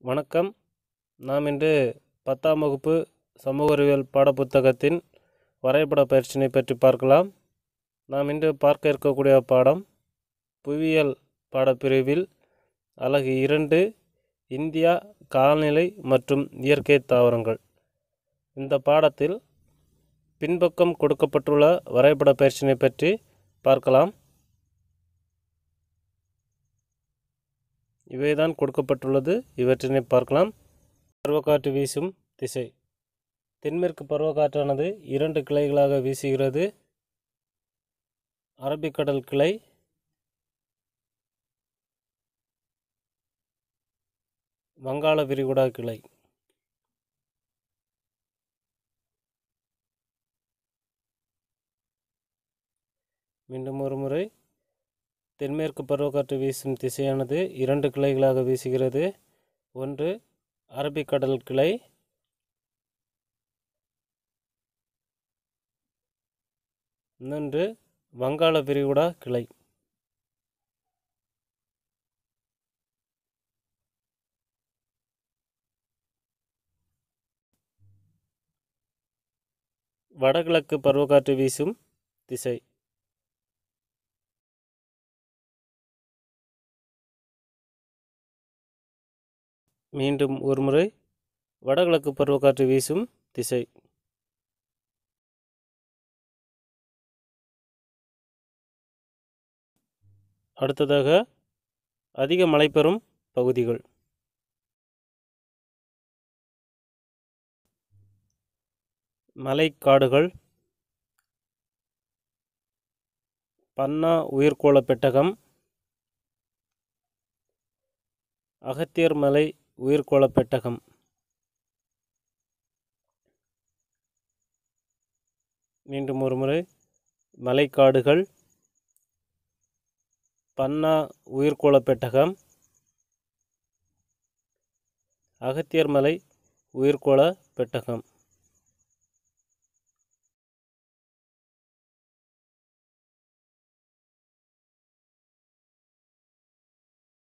வணக்கம் நாம் இன்று பத்தாம் வகுப்பு சமூக அறிவியல் பாடப்புத்தகத்தின் வரைபட பயிற்சியினை பற்றி பார்க்கலாம் நாம் இன்று பார்க்க இருக்கக்கூடிய பாடம் புவியியல் பாடப்பிரிவில் அலகு இரண்டு இந்தியா காலநிலை மற்றும் இயற்கை தாவரங்கள் இந்த பாடத்தில் பின்பக்கம் கொடுக்கப்பட்டுள்ள வரைபட பயிற்சியினை பற்றி பார்க்கலாம் இவைதான் கொடுக்கப்பட்டுள்ளது இவற்றினை பார்க்கலாம் பருவக்காற்று வீசும் திசை தென்மேற்கு பருவக்காற்றானது இரண்டு கிளைகளாக வீசுகிறது அரபிக்கடல் கிளை வங்காள விரிகுடா கிளை மீண்டும் ஒரு முறை தென்மேற்கு பருவக்காற்று வீசும் திசையானது இரண்டு கிளைகளாக வீசுகிறது ஒன்று அரபிக்கடல் கிளை இன்னொன்று வங்காள விரிகுடா கிளை வடகிழக்கு பருவக்காற்று வீசும் திசை மீண்டும் ஒருமுறை வடகிழக்கு பருவக்காற்று வீசும் திசை அடுத்ததாக அதிக மழை பெறும் பகுதிகள் மலைக்காடுகள் பன்னா உயிர்கோள பெட்டகம் அகத்தியர் மலை உயிர்கோள பெட்டகம் மீண்டும் ஒரு முறை மலைக்காடுகள் பன்னா உயிர்கோள பெட்டகம் அகத்தியர் மலை உயிர்கோள பெட்டகம்